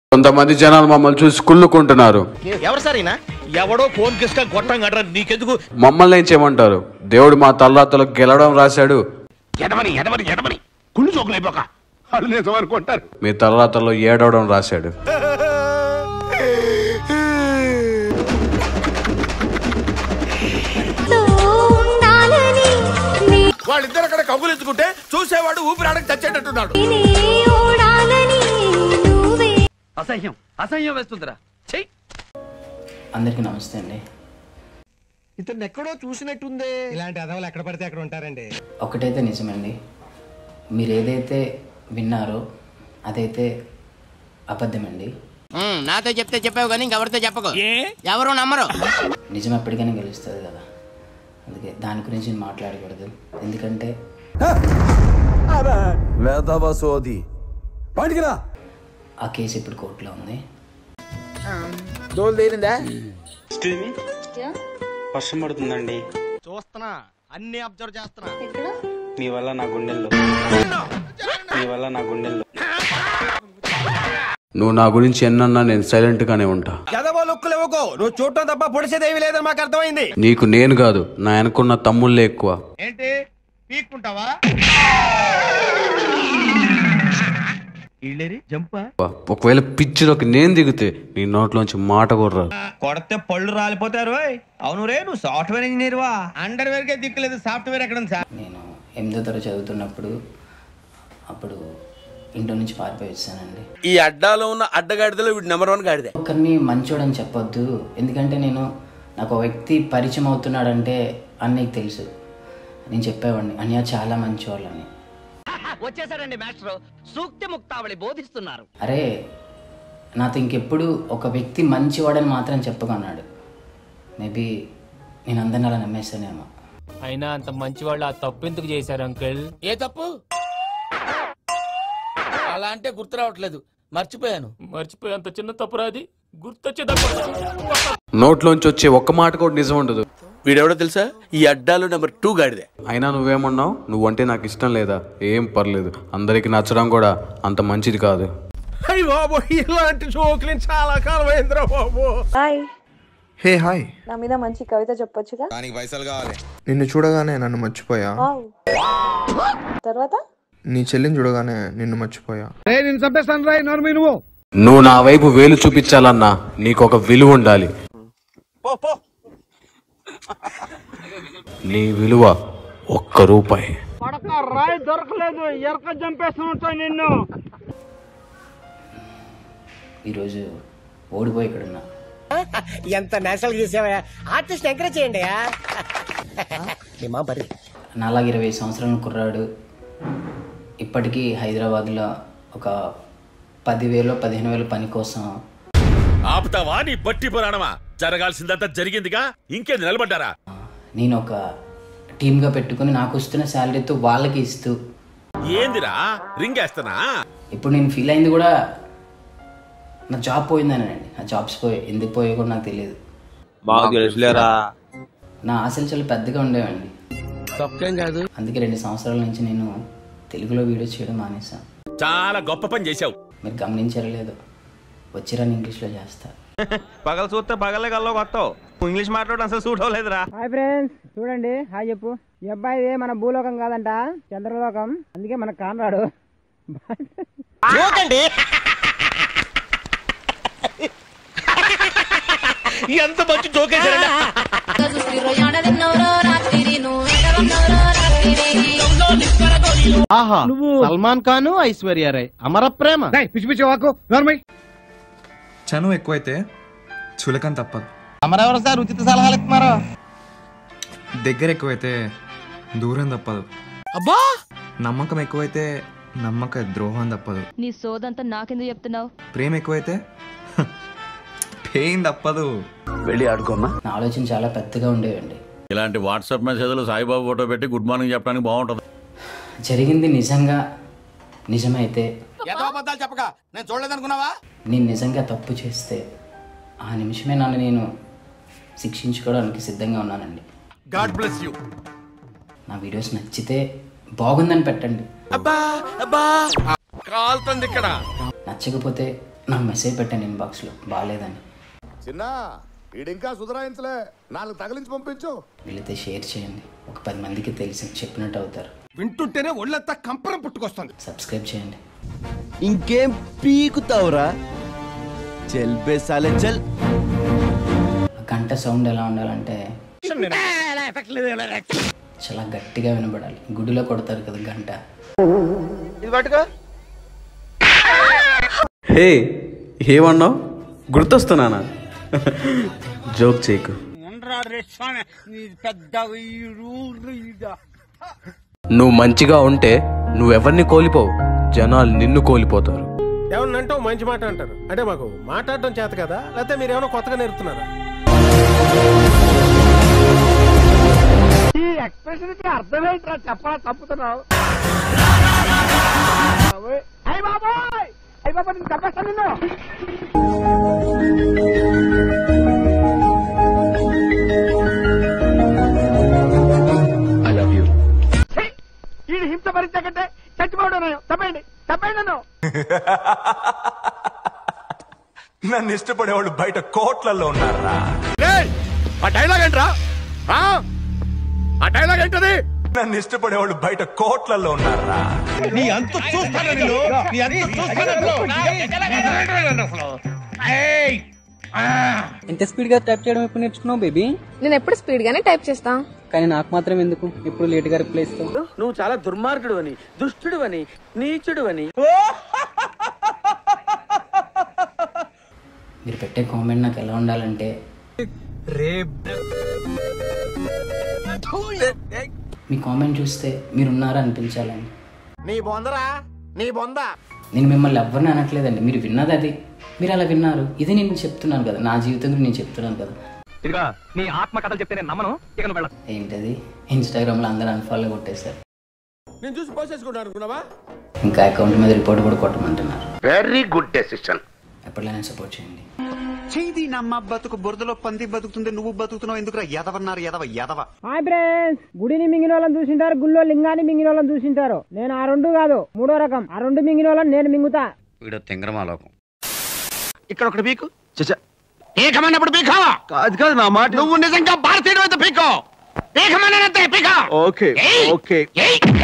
కొంతమంది జనాలు మమ్మల్ని చూసి కుళ్ళుకుంటున్నారు ఎవరు సరేనా ఎవడో ఫోన్ కిస్కా గొట్టం గట్రా నీకెందుకు మమ్మల్ని ఏం చేయమంటారు దేవుడు మా తలరాతలో గెలవడం రాశాడు ఎడమని ఎడమని ఎడమని కుళ్ళు చోకులైపోక వాళ్ళు నిజం అనుకుంటారు మీ తలరాతల్లో ఏడవడం రాశాడు ఉండాలని నీ వాళ్ళిద్దరు అక్కడ కబులు ఎత్తుకుంటే చూసేవాడు ఊపిరాడకి చచ్చేటట్టున్నాడు నీ ఓడాలని నువ్వే అసహ్యం అసహ్యం వేస్తుందిరా చెయ్యి అందరికీ నమస్తే అండి ఇతను ఎక్కడో చూసినట్టుందే ఇలాంటి అదవులు ఎక్కడ పడితే అక్కడ ఉంటారండి ఒకటైతే నిజమండి మీరు ఏదైతే విన్నారో అదైతే అబద్ధమండి నాతో చెప్తే చెప్పావు కానీ ఇంకెవరితో చెప్పకు ఎవరు నమ్మరు నిజం ఎప్పటికైనా గెలుస్తుంది కదా అందుకే దాని గురించి నేను మాట్లాడకూడదు ఎందుకంటే వేదవసోది బయటికిరా ఆ కేసు ఇప్పుడు కోర్టులో ఉంది దోలు తీరిందా వర్షం పడుతుందండి చూస్తున్నా అన్ని అబ్జర్వ్ చేస్తున్నా మీ వల్ల నా గుండెల్లో మీ వల్ల నా గుండెల్లో నువ్వు నా గురించి ఎన్నన్నా నేను సైలెంట్ గానే ఉంటా ఎదవో లుక్కులు ఇవ్వకో నువ్వు చూడటం తప్ప పొడిచేదేవి లేదని మాకు అర్థమైంది నీకు నేను కాదు నా వెనకున్న తమ్ముళ్ళే ఎక్కువ ఏంటి పీక్కుంటావా ఇళ్ళేరి జంపా ఒకవేళ పిచ్చిలోకి నేను దిగితే నీ నోట్లోంచి మాట కూడా రాదు కొడితే పళ్ళు రాలిపోతారు ఓయ్. అవును రే నువ్వు సాఫ్ట్వేర్ ఇంజనీర్ వా అండర్ వేర్ కే దిక్కులేదు సాఫ్ట్వేర్ ఎక్కడ ఉంది సార్ నేను ఎనిమిదో తరగతి చదువుతున్నప్పుడు అప్పుడు ఇంట్లో నుంచి పారిపోయి వచ్చానండి ఈ అడ్డాలో ఉన్న అడ్డగాడిదలో వీడు నెంబర్ వన్ గాడిదే ఒకరిని మంచోడని చెప్పొద్దు ఎందుకంటే నేను నాకు ఒక వ్యక్తి పరిచయం అవుతున్నాడంటే అన్నయ్యకి తెలుసు నేను చెప్పేవాడిని అన్నయ్య చాలా మంచివాళ్ళని వచ్చేసారండి మాస్టర్ సూక్తి ముక్తావళి బోధిస్తున్నారు అరే నాతో ఇంకెప్పుడు ఒక వ్యక్తి మంచివాడని మాత్రం చెప్పకన్నాడు మేబీ నేను అందరిని అలా నమ్మేస్తానేమో అయినా అంత మంచి వాళ్ళు ఆ తప్పు ఎందుకు చేశారు అంకుల్ ఏ తప్పు అలా అంటే గుర్తు రావట్లేదు మర్చిపోయాను మర్చిపోయి అంత చిన్న తప్పు రాది గుర్తొచ్చేదప్పుడు నోట్లోంచి వచ్చే ఒక్క మాట కూడా నిజం ఉండదు వీడెవడో తెలుసా ఈ అడ్డాలో నెంబర్ టూ గాడిదే అయినా నువ్వేమన్నావు నువ్వంటే నాకు ఇష్టం లేదా ఏం పర్లేదు అందరికి నచ్చడం కూడా అంత మంచిది కాదు అయ్యి బాబు ఇలాంటి జోకులు చాలా కాలం అయిందిరా బాబు హాయ్ హే హాయ్ నా మీద మంచి కవిత చెప్పొచ్చుగా నిన్ను చూడగానే నన్ను మర్చిపోయా వావ్. తర్వాత నీ చెల్లిని చూడగానే నిన్ను మర్చిపోయా నేను చంపేస్తాను రాయ్ నోర్మి నువ్వు నువ్వు నా వైపు వేలు చూపించాలన్నా నీకు ఒక విలువ ఉండాలి నీ విలువ ఒక్క రూపాయి రాయ్ దొరకలేదు ఎరక చంపేస్తాను నిన్ను ఈరోజు ఓడిపోయి ఇక్కడున్నా ఎంత నేషనల్ చేసావా ఆర్టిస్ట్ ఎంకరేజ్ చేయండి బరి నాలాగ ఇరవై సంవత్సరాల కుర్రాడు ఇప్పటికీ హైదరాబాద్లో ఒక పదివేలు పదిహేను వేల పని కోసం ఆపుతావా నీ బట్టి పురాణమా జరగాల్సిందంతా జరిగిందిగా ఇంకేది నిలబడ్డారా నేను ఒక టీమ్గా పెట్టుకుని నాకు వస్తున్న శాలరీతో వాళ్ళకి ఇస్తూ ఏందిరా రింగ్ వేస్తానా ఇప్పుడు నేను ఫీల్ అయింది కూడా నా జాబ్ పోయిందనండి నా జాబ్స్ పోయి ఎందుకు పోయో కూడా నాకు తెలియదు మాకు తెలుసులేరా నా ఆశలు చాలా పెద్దగా ఉండేవండి తప్పేం కాదు అందుకే రెండు సంవత్సరాల నుంచి నేను తెలుగులో వీడియోస్ చేయడం మానేశాను చాలా గొప్ప పని చేశావు మీరు గమనించారో లేదో వచ్చిరని ఇంగ్లీష్లో చేస్తా పగల చూస్తే పగలే కల్లో కొత్తావు ఇంగ్లీష్ మాట్లాడడం అసలు సూట్ అవ్వలేదురా హాయ్ ఫ్రెండ్స్ చూడండి హాయ్ చెప్పు ఈ అబ్బాయి మన భూలోకం కాదంట చంద్రలోకం అందుకే మన కానరాడు ఎంత మంచి జోకేశారండి ఆహా నువ్వు సల్మాన్ ఖాన్ ఐశ్వర్య రాయ్ అమర ప్రేమ పిచ్చి పిచ్చి వాకు నోర్మై చనువు ఎక్కువైతే చులకం తప్పదు అమరెవరు సార్ ఉచిత సలహాలు ఇస్తున్నారు దగ్గర ఎక్కువైతే దూరం తప్పదు అబ్బా నమ్మకం ఎక్కువైతే నమ్మక ద్రోహం తప్పదు నీ సోదంతా నాకెందుకు చెప్తున్నావు ప్రేమ ఎక్కువైతే పెయిన్ తప్పదు వెళ్ళి ఆడుకోమ్మా నా ఆలోచన చాలా పెద్దగా ఉండేవండి ఇలాంటి వాట్సాప్ మెసేజ్లు సాయిబాబు ఫోటో పెట్టి గుడ్ మార్నింగ్ చెప్పడానికి బాగుంటుంది జరిగింది నిజంగా నిజమైతే ఏదో అబద్ధాలు చెప్పక నేను చూడలేదనుకున్నావా నేను నిజంగా తప్పు చేస్తే ఆ నిమిషమే నన్ను నేను శిక్షించుకోవడానికి సిద్ధంగా ఉన్నానండి గాడ్ బ్లెస్ యూ నా వీడియోస్ నచ్చితే బాగుందని పెట్టండి అబ్బా అబ్బా కాలుతుంది ఇక్కడ నచ్చకపోతే నాకు మెసేజ్ పెట్టాను ఇన్బాక్స్లో బాగాలేదని చిన్న ఈడింకా సుధరాయించలే నాలుగు తగిలించి పంపించు వీళ్ళైతే షేర్ చేయండి ఒక పది మందికి తెలిసి చెప్పినట్టు అవుతారు వింటుంటేనే ఒళ్ళంతా కంపరం పుట్టుకొస్తుంది సబ్స్క్రైబ్ చేయండి ఇంకేం పీకుతావురా చల్ బే సాలే చల్ ఆ గంట సౌండ్ ఎలా ఉండాలంటే చాలా గట్టిగా వినబడాలి గుడిలో కొడతారు కదా గంట ఇది పట్టుకో హే ఏమన్నావు గుర్తొస్తున్నానా జోక్ చేయకు నువ్వు మంచిగా ఉంటే నువ్వెవరిని కోల్పోవు జనాలు నిన్ను కోల్పోతారు ఏమన్నంటావు మంచి మాట అంటారు అంటే మాకు మాట్లాడడం చేత కదా లేకపోతే మీరు ఏమైనా కొత్తగా నేర్పుతున్నారా ఈ ఎక్స్ప్రెషన్ కి అర్థమేంట్రా చెప్పా తప్పుతున్నావు అయ్య బాబాయ్ అయ్య బాబా నేను చంపేస్తాను నిన్ను ఐ లవ్ యూ ఈ హింస భరించకంటే చచ్చిపోవడం నయం. తప్పేయండి తప్పేయండి నన్ను నన్ను ఇష్టపడేవాళ్ళు బయట కోట్లలో ఉన్నారా ఆ డైలాగ్ ఏంట్రా ఆ? ఆ డైలాగ్ ఏంటది నన్ను ఇష్టపడేవాళ్ళు బయట కోట్లలో ఉన్నారా నీ అంత చూస్తాను నీ అంత చూస్తాను ఎంత స్పీడ్ గా టైప్ చేయడం ఎప్పుడు నేర్చుకున్నావు బేబీ నేను ఎప్పుడు స్పీడ్ గానే టైప్ చేస్తా కానీ నాకు మాత్రం ఎందుకు ఎప్పుడు లేట్ గా రిప్లై ఇస్తావు నువ్వు చాలా దుర్మార్గుడు అని దుష్టుడు అని నీచుడు అని మీరు పెట్టే కామెంట్ నాకు ఎలా ఉండాలంటే మీ కామెంట్ చూస్తే మీరు ఉన్నారా అనిపించాలండి నీ బొందరా నీ బొంద నేను మిమ్మల్ని ఎవరిని అనట్లేదండి మీరు విన్నది అది మీరు అలా విన్నారు ఇది నేను చెప్తున్నాను కదా నా జీవితం గురించి నేను చెప్తున్నాను కదా ఇదిగా నీ ఆత్మ కథలు చెప్తే నేను నమ్మను ఇక నువ్వు వెళ్ళ ఏంటది ఇన్స్టాగ్రామ్లో అందరూ అన్ఫాలో కొట్టేశారు నేను చూసి పోసేసుకుంటాను అనుకున్నావా ఇంకా అకౌంట్ మీద రిపోర్ట్ కూడా కొట్టమంటున్నారు వెరీ గుడ్ డెసిషన్ ఎప్పటికైనా సపోర్ట్ చేయండి చేది నమ్మ బతుకు బురదలో పంది బతుకుతుంది నువ్వు బతుకుతున్నావు ఎందుకురా ఎదవన్నారు ఎదవ ఎదవ హాయ్ ఫ్రెండ్స్ గుడిని మింగిన వాళ్ళని చూసింటారు గుళ్ళో లింగాన్ని మింగిన వాళ్ళని చూసింటారు నేను ఆ రెండు కాదు మూడో రకం ఆ రెండు మింగిన వాళ్ళని నేను మింగుతా వీడు తింగరమాలోకం ఇక్కడ ఒకటి పీకు పీకమన్నప్పుడు పీకో కాదు కాదు నా మాట నువ్వు నిజంగా భారతీయుడు అయితే పీకో పీకమన్నంతే పీకో ఓకే ఏయ్! ఓకే ఏయ్!